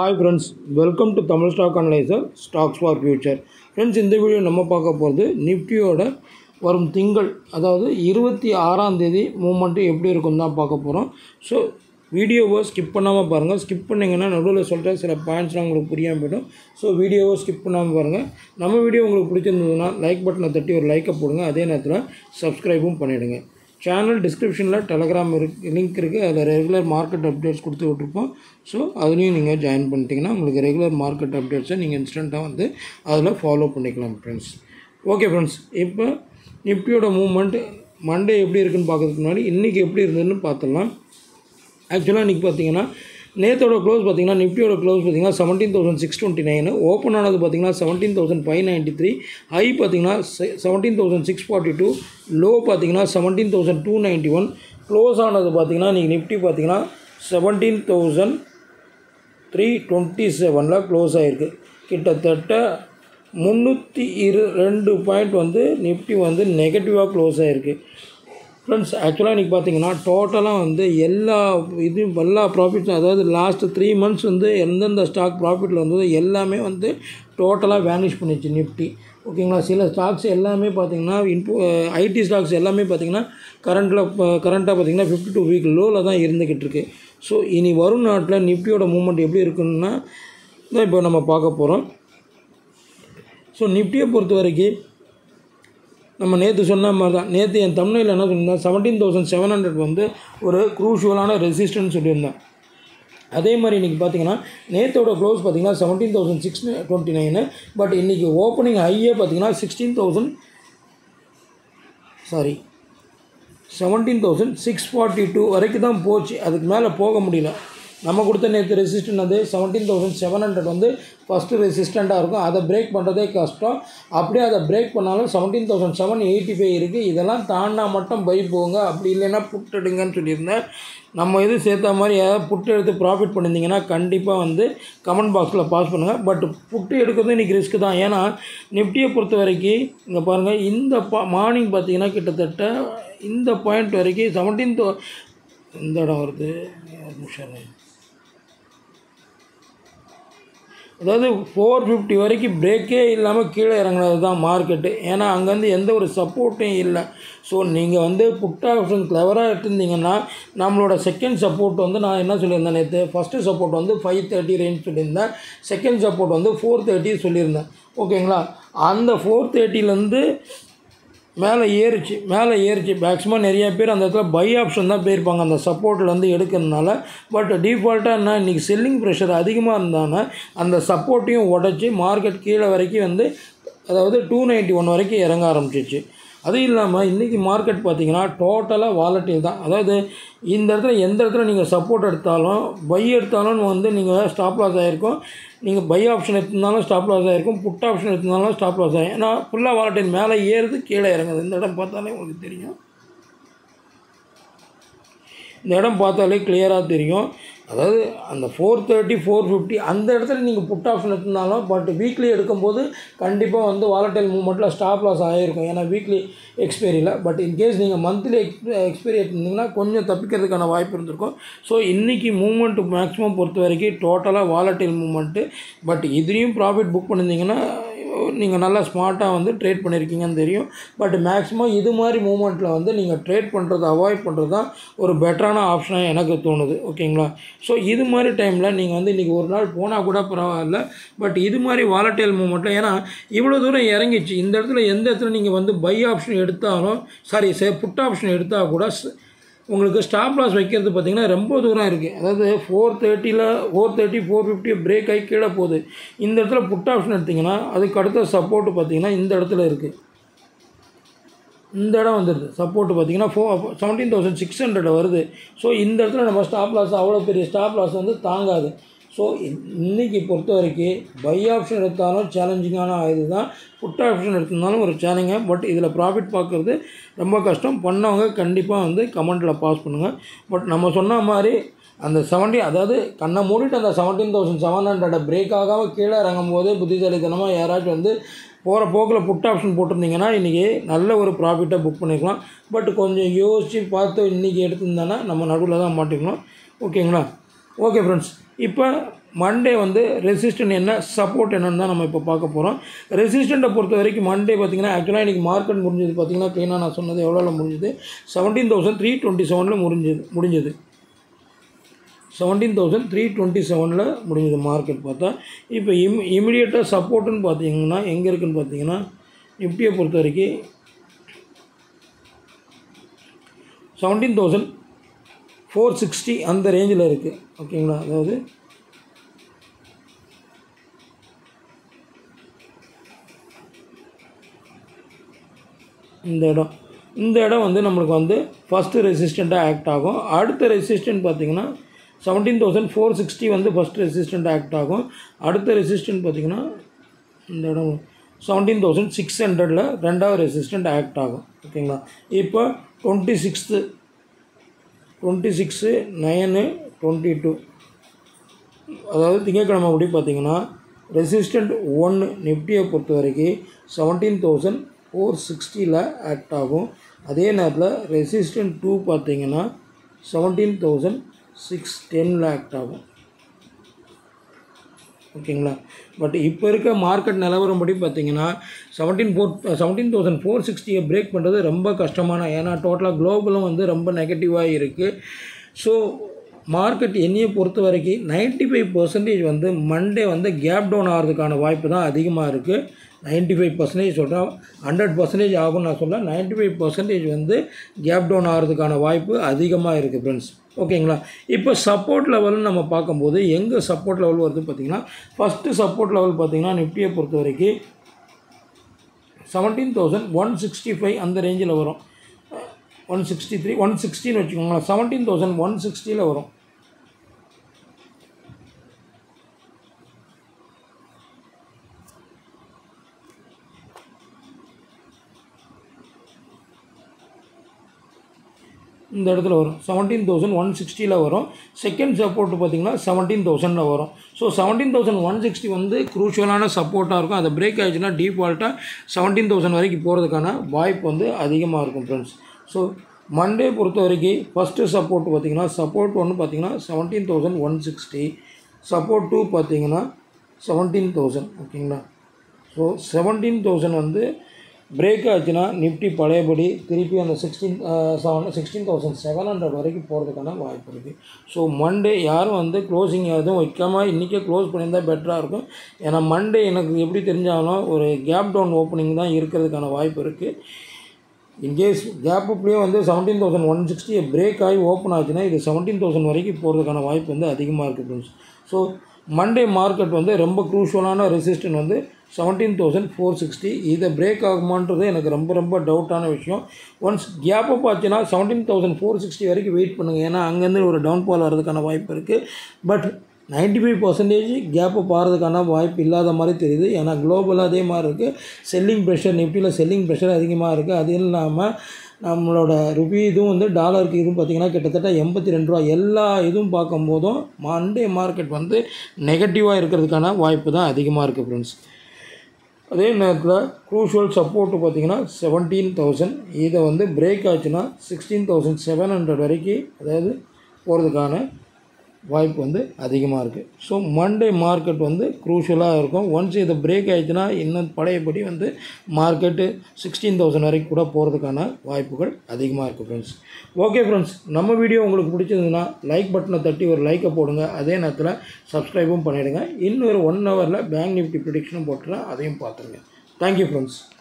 hi friends welcome to Tamil stock analyser stocks for future friends இந்த video நம்ம பார்க்க போகிறது நிஃப்டியோட வரும் திங்கள் அதாவது இருபத்தி ஆறாம் தேதி மூமெண்ட்டு எப்படி இருக்கும் தான் பார்க்க போகிறோம் ஸோ வீடியோவை ஸ்கிப் பண்ணாமல் பாருங்கள் ஸ்கிப் பண்ணிங்கன்னா நடுவில் சொல்கிற சில பாயிண்ட்ஸ்லாம் உங்களுக்கு புரியாமல் போய்டும் ஸோ வீடியோவை ஸ்கிப் பண்ணாமல் பாருங்கள் நம்ம வீடியோ உங்களுக்கு பிடிச்சிருந்ததுன்னா லைக் பட்டனை தட்டி ஒரு லைக்கை போடுங்க அதே நேரத்தில் சப்ஸ்கிரைபும் பண்ணிவிடுங்க சேனல் டிஸ்கிரிப்ஷனில் டெலகிராம் இருக்கு லிங்க் இருக்குது அதில் ரெகுலர் மார்க்கெட் அப்டேட்ஸ் கொடுத்து விட்ருப்போம் ஸோ அதுலேயும் நீங்கள் ஜாயின் பண்ணிட்டீங்கன்னா உங்களுக்கு ரெகுலர் மார்க்கெட் அப்டேட்ஸை நீங்கள் இன்ஸ்டண்ட்டாக வந்து அதில் ஃபாலோ பண்ணிக்கலாம் ஃப்ரெண்ட்ஸ் ஓகே ஃப்ரெண்ட்ஸ் இப்போ நிஃப்டியோட மூவ்மெண்ட் மண்டே எப்படி இருக்குன்னு பார்க்கறதுக்கு முன்னாடி இன்றைக்கி எப்படி இருந்ததுன்னு பார்த்துடலாம் ஆக்சுவலாக இன்றைக்கி பார்த்தீங்கன்னா நேத்தோட க்ளோஸ் பார்த்தீங்கன்னா நிஃப்டியோட க்ளோஸ் பார்த்தீங்கன்னா seventeen thousand six twenty nine open ஆனது பார்த்தீங்கன்னா seventeen thousand five ninety three high பார்த்தீங்கன்னா seventeen thousand six forty two low பார்த்தீங்கன்னா seventeen thousand two ninety one close ஆனது பார்த்தீங்கன்னா இன்றைக்கி நிஃப்டி பார்த்தீங்கன்னா செவன்டீன் தௌசண்ட் த்ரீ டுவெண்ட்டி செவனில் க்ளோஸ் ஆகிருக்கு கிட்டத்தட்ட முந்நூற்றி இரு ரெண்டு பாயிண்ட் வந்து நிஃப்டி வந்து நெகட்டிவாக க்ளோஸ் ஆகிருக்கு ஃப்ரெண்ட்ஸ் ஆக்சுவலாக இன்றைக்கி பார்த்தீங்கன்னா டோட்டலாக வந்து எல்லா இதுவும் எல்லா ப்ராஃபிட்ஸும் அதாவது லாஸ்ட்டு த்ரீ மந்த்ஸ் வந்து எந்தெந்த ஸ்டாக் ப்ராஃபிட்டில் வந்ததோ எல்லாமே வந்து டோட்டலாக வேனிஷ் பண்ணிச்சு நிஃப்டி ஓகேங்களா சில ஸ்டாக்ஸ் எல்லாமே பார்த்தீங்கன்னா இன்போ ஐடி ஸ்டாக்ஸ் எல்லாமே பார்த்தீங்கன்னா கரண்ட்டில் கரண்ட்டாக பார்த்தீங்கன்னா ஃபிஃப்டி டூ வீக் லோவில் தான் இருந்துக்கிட்டு இருக்கு ஸோ இனி வரும் நாட்டில் நிஃப்டியோட மூவ்மெண்ட் எப்படி இருக்குன்னா தான் இப்போ நம்ம பார்க்க போகிறோம் ஸோ நிஃப்டியை பொறுத்த வரைக்கும் நம்ம நேற்று சொன்ன மாதிரி தான் நேற்று என் தமிழில் என்ன சொல்லியிருந்தேன் செவன்டீன் தௌசண்ட் செவன் ஹண்ட்ரட் வந்து ஒரு க்ரூஷுவலான ரெசிஸ்டன்ஸ் சொல்லியிருந்தேன் அதே மாதிரி இன்றைக்கி பார்த்தீங்கன்னா நேற்றோட க்ளோஸ் பார்த்தீங்கன்னா seventeen thousand six twenty nine but இன்றைக்கி ஓப்பனிங் ஹையே பார்த்தீங்கன்னா sixteen thousand sorry seventeen thousand six forty two வரைக்கும் தான் போச்சு அதுக்கு மேலே போக முடியல நம்ம கொடுத்த நேற்று ரெசிஸ்டன்ட் வந்து செவன்டீன் தௌசண்ட் செவன் ஹண்ட்ரட் வந்து ஃபஸ்ட்டு ரெசிஸ்டண்ட்டாக இருக்கும் அதை பிரேக் பண்ணுறதே கஷ்டம் அப்படியே அதை பிரேக் பண்ணாலும் seventeen thousand seven eighty five இருக்குது இதெல்லாம் தாண்டா மட்டும் பை போங்க அப்படி இல்லைன்னா புட் எடுங்கன்னு சொல்லியிருந்தேன் நம்ம இது சேர்த்த மாதிரி ஏதாவது புட்டு எடுத்து ப்ராஃபிட் பண்ணியிருந்தீங்கன்னா கண்டிப்பாக வந்து கமெண்ட் பாக்ஸில் பாஸ் பண்ணுங்கள் பட் புட்டு எடுக்கிறது இன்றைக்கி ரிஸ்க்கு தான் ஏன்னா நிஃப்டியை பொறுத்த வரைக்கும் இங்கே பாருங்கள் இந்த பா மார்னிங் பார்த்தீங்கன்னா கிட்டத்தட்ட இந்த பாயிண்ட் வரைக்கும் செவன்டீன் தௌ இந்த இடம் வருது ஒரு நிமிஷம் அதாவது ஃபோர் ஃபிஃப்டி வரைக்கும் பிரேக்கே இல்லாமல் கீழே இறங்குனது தான் மார்க்கெட்டு ஏன்னா அங்கேருந்து எந்த ஒரு சப்போர்ட்டும் இல்லை ஸோ நீங்கள் வந்து புட் ஆப்ஷன் கிளவராக எடுத்திருந்தீங்கன்னா நம்மளோட செகண்ட் சப்போர்ட் வந்து நான் என்ன சொல்லியிருந்தேன் நேற்று ஃபஸ்ட்டு சப்போர்ட் வந்து ஃபைவ் தேர்ட்டி ரேஞ்ச் சொல்லியிருந்தேன் செகண்ட் சப்போர்ட் வந்து ஃபோர் தேர்ட்டி சொல்லியிருந்தேன் ஓகேங்களா அந்த ஃபோர் தேர்ட்டிலேருந்து மேலே ஏறிச்சு மேலே ஏறிச்சு மேக்ஸிமம் நிறைய பேர் அந்த இடத்துல பை ஆப்ஷன் தான் போயிருப்பாங்க அந்த சப்போர்ட்லேருந்து எடுக்கிறதுனால பட் டிஃபால்ட்டாக என்ன இன்றைக்கி செல்லிங் ப்ரெஷர் அதிகமாக இருந்தாங்கன்னா அந்த சப்போர்ட்டையும் உடச்சி மார்க்கெட் கீழே வரைக்கும் வந்து அதாவது டூ நைன்ட்டி ஒன் வரைக்கும் இறங்க ஆரம்பிச்சிச்சு அதுவும் இல்லாமல் இன்றைக்கி மார்க்கெட் பார்த்திங்கன்னா டோட்டலாக வாலட்டில் தான் அதாவது இந்த இடத்துல எந்த இடத்துல நீங்கள் சப்போர்ட் எடுத்தாலும் பை எடுத்தாலும் வந்து நீங்கள் ஸ்டாப் லாஸ் ஆகிருக்கும் நீங்கள் பை ஆப்ஷன் எடுத்திருந்தாலும் ஸ்டாப் லாஸ் ஆகிருக்கும் புட் ஆப்ஷன் எடுத்திருந்தாலும் ஸ்டாப் லாஸ் ஆகும் ஏன்னா ஃபுல்லாக வாலட்டில் மேலே ஏறுது கீழே இறங்குது இந்த இடம் பார்த்தாலே உங்களுக்கு தெரியும் இந்த இடம் பார்த்தாலே கிளியராக தெரியும் அதாவது அந்த ஃபோர் தேர்ட்டி ஃபோர் ஃபிஃப்டி அந்த இடத்துல நீங்கள் புட் ஆப்ஷன் எடுத்திருந்தாலும் பட் வீக்லி எடுக்கும்போது கண்டிப்பாக வந்து வாலட்டைல் மூவ்மெண்ட்டில் ஸ்டாப் லாஸ் ஆகிருக்கும் ஏன்னா வீக்லி எக்ஸ்பைரியில் பட் இன்கேஸ் நீங்கள் மந்த்லி எக்ஸ் எக்ஸ்பைரி எடுத்திருந்தீங்கன்னா கொஞ்சம் தப்பிக்கிறதுக்கான வாய்ப்பு இருந்திருக்கும் ஸோ இன்றைக்கி மூவ்மெண்ட்டு மேக்ஸிமம் பொறுத்த வரைக்கும் டோட்டலாக வாலட்டைல் மூவ்மெண்ட்டு பட் இதுலேயும் ப்ராஃபிட் புக் பண்ணியிருந்தீங்கன்னா நீங்கள் நல்லா ஸ்மார்ட்டாக வந்து ட்ரேட் பண்ணியிருக்கீங்கன்னு தெரியும் பட் மேக்ஸிமம் இது மாதிரி மூமெண்ட்டில் வந்து நீங்கள் ட்ரேட் பண்ணுறது அவாய்ட் பண்ணுறது தான் ஒரு பெட்டரான ஆப்ஷனாக எனக்கு தோணுது ஓகேங்களா ஸோ இது மாதிரி டைமில் நீங்கள் வந்து இன்றைக்கி ஒரு நாள் போனால் கூட பரவாயில்ல பட் இது மாதிரி வாலட்டைல் மூமெண்ட்டில் ஏன்னா இவ்வளோ தூரம் இறங்கிச்சு இந்த இடத்துல எந்த இடத்துல நீங்கள் வந்து பை ஆப்ஷன் எடுத்தாலும் சாரி சே புட் ஆப்ஷன் எடுத்தால் கூட உங்களுக்கு ஸ்டாப் லாஸ் வைக்கிறது பார்த்திங்கன்னா ரொம்ப தூரம் இருக்குது அதாவது ஃபோர் தேர்ட்டியில் four thirty four fifty break ஆகி கீழே போகுது இந்த இடத்துல புட் ஆப்ஷன் எடுத்திங்கன்னா அதுக்கு அடுத்த சப்போர்ட்டு பார்த்திங்கன்னா இந்த இடத்துல இருக்குது இந்த இடம் வந்துடுது சப்போர்ட்டு பார்த்தீங்கன்னா four seventeen thousand six hundred வருது ஸோ இந்த இடத்துல நம்ம ஸ்டாப் லாஸ் அவ்வளோ பெரிய ஸ்டாப் லாஸ் வந்து தாங்காது ஸோ இன்றைக்கி பொறுத்த வரைக்கும் பை ஆப்ஷன் எடுத்தாலும் சேலஞ்சிங்கான இது தான் புட் ஆப்ஷன் எடுத்திருந்தாலும் ஒரு சேலஞ்சிங்க பட் இதில் ப்ராஃபிட் பார்க்குறது ரொம்ப கஷ்டம் பண்ணவங்க கண்டிப்பாக வந்து கமெண்ட்டில் பாஸ் பண்ணுங்கள் பட் நம்ம சொன்ன மாதிரி அந்த செவன்டி அதாவது கண்ணை மூடிட்டு அந்த செவன்டீன் தௌசண்ட் செவன் ஹண்ட்ரடை பிரேக் ஆகாமல் கீழே இறங்கும் போது புத்திசாலித்தனமாக யாராச்சும் வந்து போகிற போக்கில் புட் ஆப்ஷன் போட்டிருந்தீங்கன்னா இன்றைக்கி நல்ல ஒரு ப்ராஃபிட்டை புக் பண்ணிக்கலாம் பட் கொஞ்சம் யோசித்து பார்த்து இன்றைக்கி எடுத்திருந்தேன்னா நம்ம நடுவில் தான் மாட்டிக்கணும் ஓகேங்களா ஓகே ஃப்ரெண்ட்ஸ் இப்போ மண்டே வந்து ரெசிஸ்டன்ட் என்ன சப்போர்ட் என்னன்னு தான் நம்ம இப்போ பார்க்க போகிறோம் ரெசிஸ்டண்ட்டை பொறுத்த வரைக்கும் மண்டே பார்த்தீங்கன்னா ஆக்சுவலாக இன்றைக்கி மார்க்கெட் முடிஞ்சது பார்த்தீங்கன்னா க்ளீனாக நான் சொன்னது எவ்வளோல முடிஞ்சது செவன்டீன் தௌசண்ட் த்ரீ டுவெண்ட்டி செவனில் முடிஞ்சது முடிஞ்சது செவன்டீன் தௌசண்ட் த்ரீ டுவெண்ட்டி செவனில் முடிஞ்சது மார்க்கெட் பார்த்தா இப்போ இம் இமிடியேட்டாக சப்போர்ட்டுன்னு பார்த்தீங்கன்னா எங்கே இருக்குன்னு பார்த்தீங்கன்னா நிஃப்டியை பொறுத்த வரைக்கும் செவன்டீன் தௌசண்ட் ஃபோர் சிக்ஸ்டி அந்த ரேஞ்சில் இருக்குது ஓகேங்களா அதாவது இந்த இடம் இந்த இடம் வந்து நம்மளுக்கு வந்து ஃபஸ்ட்டு ரெசிஸ்டண்ட்டாக ஆக்ட் ஆகும் அடுத்த ரெசிஸ்டன்ட் பார்த்திங்கன்னா செவன்டீன் தௌசண்ட் ஃபோர் சிக்ஸ்டி வந்து ஃபஸ்ட் ரெசிஸ்டண்ட் ஆக்ட் ஆகும் அடுத்த ரெசிஸ்டன்ட் பார்த்திங்கன்னா இந்த இடம் செவன்டீன் தௌசண்ட் சிக்ஸ் ஹண்ட்ரடில் ரெண்டாவது ரெசிஸ்டண்ட் ஆக்ட் ஆகும் ஓகேங்களா இப்போ twenty sixth twenty six nine twenty two அதாவது திங்கட்கிழமை அப்படி பார்த்தீங்கன்னா ரெசிஸ்டண்ட் ஒன்று நிஃப்டியை பொறுத்த வரைக்கும் செவன்டீன் தௌசண்ட் ஃபோர் சிக்ஸ்டியில் ஆக்ட் ஆகும் அதே நேரத்தில் ரெசிஸ்டன்ட் டூ பார்த்தீங்கன்னா செவன்டீன் தௌசண்ட் சிக்ஸ் டென்னில் ஆக்ட் ஆகும் ஓகேங்களா பட் இப்போ இருக்க மார்க்கெட் நிலவரம் படி பார்த்தீங்கன்னா seventeen four seventeen thousand four சிக்ஸ்டியை பிரேக் பண்ணுறது ரொம்ப கஷ்டமான ஏன்னா டோட்டலாக குளோபலும் வந்து ரொம்ப நெகட்டிவாக இருக்குது ஸோ மார்க்கெட் என்னையை பொறுத்த வரைக்கும் நைன்ட்டி ஃபைவ் பர்சன்டேஜ் வந்து மண்டே வந்து கேப் டவுன் ஆகிறதுக்கான வாய்ப்பு தான் அதிகமாக இருக்குது நைன்ட்டி ஃபைவ் பர்சன்டேஜ் சொல்கிறேன் ஹண்ட்ரட் பர்சன்டேஜ் ஆகும்னு நான் சொல்ல நைன்ட்டி ஃபைவ் பர்சன்டேஜ் வந்து கேப் டவுன் ஆகிறதுக்கான வாய்ப்பு அதிகமாக இருக்குது ஃப்ரெண்ட்ஸ் ஓகேங்களா இப்போ சப்போர்ட் லெவல்னு நம்ம பார்க்கும்போது எங்கே சப்போர்ட் லெவல் வருது பார்த்திங்கன்னா ஃபஸ்ட்டு சப்போர்ட் லெவல் பார்த்திங்கன்னா நிஃப்டியை பொறுத்த வரைக்கும் seventeen thousand one sixty five அந்த ரேஞ்சில் வரும் ஒன் சிக்ஸ்டி த்ரீ ஒன் சிக்ஸ்டின்னு வச்சுக்கோங்களேன் செவன்டீன் தௌசண்ட் ஒன் சிக்ஸ்டியில் வரும் இந்த இடத்துல வரும் செவன்டீன் தௌசண்ட் ஒன் சிக்ஸ்டியில் வரும் செகண்ட் சப்போர்ட் பார்த்திங்கன்னா செவன்டீன் தௌசண்டில் வரும் so seventeen thousand one sixty வந்து குரூஷியலான சப்போர்ட்டாக இருக்கும் அதை பிரேக் ஆகிடுச்சுன்னா டிஃபால்ட்டாக செவன்டீன் தௌசண்ட் வரைக்கும் போகிறதுக்கான வாய்ப்பு வந்து அதிகமாக இருக்கும் ஃப்ரெண்ட்ஸ் ஸோ மண்டே பொறுத்த வரைக்கும் ஃபஸ்ட்டு சப்போர்ட் பார்த்திங்கன்னா சப்போர்ட் ஒன்று பார்த்திங்கன்னா seventeen thousand one sixty support two பார்த்திங்கன்னா செவன்டீன் தௌசண்ட் ஓகேங்களா ஸோ செவன்டீன் தௌசண்ட் வந்து பிரேக் ஆச்சுன்னா நிஃப்டி பழையபடி திருப்பி அந்த sixteen seven sixteen thousand seven hundred வரைக்கும் போகிறதுக்கான வாய்ப்பு இருக்குது ஸோ மண்டே யாரும் வந்து க்ளோசிங் எதுவும் வைக்காமல் இன்றைக்கே க்ளோஸ் பண்ணியிருந்தால் பெட்டராக இருக்கும் ஏன்னா மண்டே எனக்கு எப்படி தெரிஞ்சாலும் ஒரு கேப் டவுன் ஓப்பனிங் தான் இருக்கிறதுக்கான வாய்ப்பு இருக்குது இன்கேஸ் கேப் அப்லேயே வந்து seventeen thousand one sixty break ஆகி ஓப்பன் ஆச்சுன்னா இது செவன்டீன் தௌசண்ட் வரைக்கும் போகிறதுக்கான வாய்ப்பு வந்து அதிகமாக இருக்குது ஃப்ரெண்ட்ஸ் ஸோ மண்டே மார்க்கெட் வந்து ரொம்ப க்ரூஷியலான ரெசிஸ்டன் வந்து செவன்டீன் தௌசண்ட் ஃபோர் சிக்ஸ்டி இதை பிரேக் ஆகுமான்றது எனக்கு ரொம்ப ரொம்ப டவுட்டான விஷயம் ஒன்ஸ் கேப் அப் ஆச்சுன்னா செவன்டீன் தௌசண்ட் ஃபோர் சிக்ஸ்டி வரைக்கும் வெயிட் பண்ணுங்கள் ஏன்னா அங்கேருந்து ஒரு டவுன்ஃபால் வரதுக்கான வாய்ப்பு இருக்குது but ninety five percentage gap up ஆகிறதுக்கான வாய்ப்பு இல்லாத மாதிரி தெரியுது ஏன்னா குளோபலாக அதே மாதிரி இருக்குது செல்லிங் ப்ரெஷர் நிஃப்டியில் செல்லிங் ப்ரெஷர் அதிகமாக இருக்குது அது இல்லாமல் நம்மளோட ருபி இதுவும் வந்து டாலருக்கு இதுவும் பார்த்திங்கன்னா கிட்டத்தட்ட எண்பத்தி ரெண்டு ரூபா எல்லா இதுவும் பார்க்கும்போதும் மண்டே மார்க்கெட் வந்து நெகட்டிவாக இருக்கிறதுக்கான வாய்ப்பு தான் அதிகமாக இருக்குது ஃப்ரெண்ட்ஸ் அதே நேரத்தில் க்ரூஷுவல் சப்போர்ட்டு பார்த்தீங்கன்னா செவன்டீன் தௌசண்ட் இதை வந்து பிரேக் ஆச்சுன்னா சிக்ஸ்டீன் தௌசண்ட் செவன் ஹண்ட்ரட் வரைக்கும் அதாவது போகிறதுக்கான வாய்ப்பு வந்து அதிகமாக இருக்குது ஸோ மண்டே மார்க்கெட் வந்து க்ரூஷியலாக இருக்கும் ஒன்ஸ் இதை பிரேக் ஆயிடுச்சுன்னா இன்னும் பழையபடி வந்து மார்க்கெட்டு சிக்ஸ்டீன் தௌசண்ட் வரைக்கும் கூட போகிறதுக்கான வாய்ப்புகள் அதிகமாக இருக்குது ஃப்ரெண்ட்ஸ் ஓகே ஃப்ரெண்ட்ஸ் நம்ம வீடியோ உங்களுக்கு பிடிச்சதுன்னா லைக் பட்டனை தட்டி ஒரு லைக்கை போடுங்க அதே நேரத்தில் சப்ஸ்கிரைபும் பண்ணிவிடுங்க இன்னொரு ஒன் ஹவரில் பேங்க் நிஃப்டி ப்ரிடிக்ஷனும் போட்டுறேன் அதையும் பார்த்துருங்க தேங்க்யூ ஃப்ரெண்ட்ஸ்